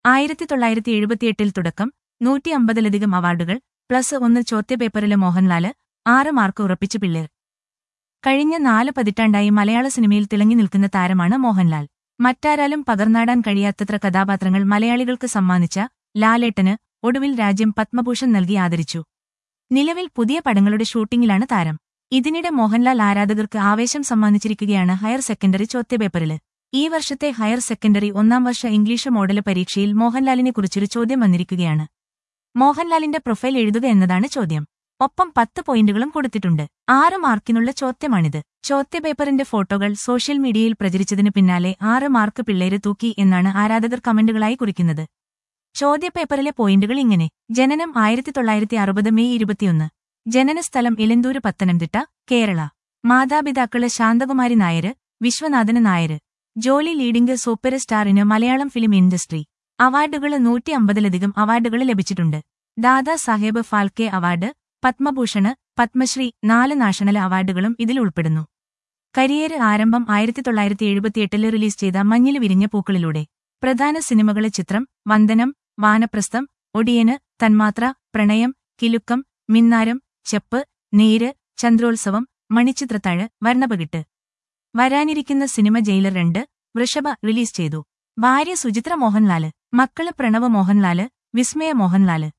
ആയിരത്തി തൊള്ളായിരത്തി എഴുപത്തിയെട്ടിൽ തുടക്കം നൂറ്റി അമ്പതിലധികം അവാർഡുകൾ പ്ലസ് ഒന്ന് ചോദ്യപേപ്പറിലെ മോഹൻലാല് ആറ് മാർക്ക് ഉറപ്പിച്ചു പിള്ളേർ കഴിഞ്ഞ നാല് പതിറ്റാണ്ടായി മലയാള സിനിമയിൽ തിളങ്ങി നിൽക്കുന്ന താരമാണ് മോഹൻലാൽ മറ്റാരാലും പകർന്നാടാൻ കഴിയാത്തത്ര കഥാപാത്രങ്ങൾ മലയാളികൾക്ക് സമ്മാനിച്ച ലാലേട്ടന് ഒടുവിൽ രാജ്യം പത്മഭൂഷൺ നൽകി ആദരിച്ചു നിലവിൽ പുതിയ പടങ്ങളുടെ ഷൂട്ടിംഗിലാണ് താരം ഇതിനിടെ മോഹൻലാൽ ആരാധകർക്ക് ആവേശം സമ്മാനിച്ചിരിക്കുകയാണ് ഹയർ സെക്കൻഡറി ചോദ്യപേപ്പറില് ഈ വർഷത്തെ ഹയർ സെക്കൻഡറി ഒന്നാം വർഷ ഇംഗ്ലീഷ് മോഡല് പരീക്ഷയിൽ മോഹൻലാലിനെ കുറിച്ചൊരു ചോദ്യം വന്നിരിക്കുകയാണ് മോഹൻലാലിന്റെ പ്രൊഫൈൽ എഴുതുക എന്നതാണ് ചോദ്യം ഒപ്പം പത്ത് പോയിന്റുകളും കൊടുത്തിട്ടുണ്ട് ആറ് മാർക്കിനുള്ള ചോദ്യമാണിത് ചോദ്യപേപ്പറിന്റെ ഫോട്ടോകൾ സോഷ്യൽ മീഡിയയിൽ പ്രചരിച്ചതിനു പിന്നാലെ ആറ് മാർക്ക് പിള്ളേര് തൂക്കി എന്നാണ് ആരാധകർ കമന്റുകളായി കുറിക്കുന്നത് ചോദ്യപേപ്പറിലെ പോയിന്റുകൾ ഇങ്ങനെ ജനനം ആയിരത്തി തൊള്ളായിരത്തി അറുപത് മെയ് ഇരുപത്തിയൊന്ന് ജനനസ്ഥലം ഇലന്തൂര് പത്തനംതിട്ട കേരള മാതാപിതാക്കള് ശാന്തകുമാരി നായര് വിശ്വനാഥന് നായര് ജോലി ലീഡിംഗ് സൂപ്പർ സ്റ്റാറിന് മലയാളം ഫിലിം ഇൻഡസ്ട്രി അവാർഡുകള് നൂറ്റി അമ്പതിലധികം അവാർഡുകൾ ലഭിച്ചിട്ടുണ്ട് ദാദാ സാഹേബ് ഫാൽക്കെ അവാർഡ് പത്മഭൂഷണ് പത്മശ്രീ നാല് നാഷണൽ അവാർഡുകളും ഇതിൽ ഉൾപ്പെടുന്നു കരിയർ ആരംഭം ആയിരത്തി തൊള്ളായിരത്തി എഴുപത്തിയെട്ടില് റിലീസ് ചെയ്ത മഞ്ഞില് വിരിഞ്ഞ പൂക്കളിലൂടെ പ്രധാന സിനിമകള് ചിത്രം വന്ദനം വാനപ്രസ്ഥം ഒടിയന് തന്മാത്ര പ്രണയം കിലുക്കം മിന്നാരം ചെപ്പ് നേര് ചന്ദ്രോത്സവം മണിച്ചിത്രത്താഴ് വർണ്ണപകിട്ട് വരാനിരിക്കുന്ന സിനിമ ജയിലർ രണ്ട് വൃഷഭ റിലീസ് ചെയ്തു ഭാര്യ സുചിത്ര മോഹൻലാല് മക്കള് പ്രണവ് മോഹൻലാല് വിസ്മയ മോഹൻലാല്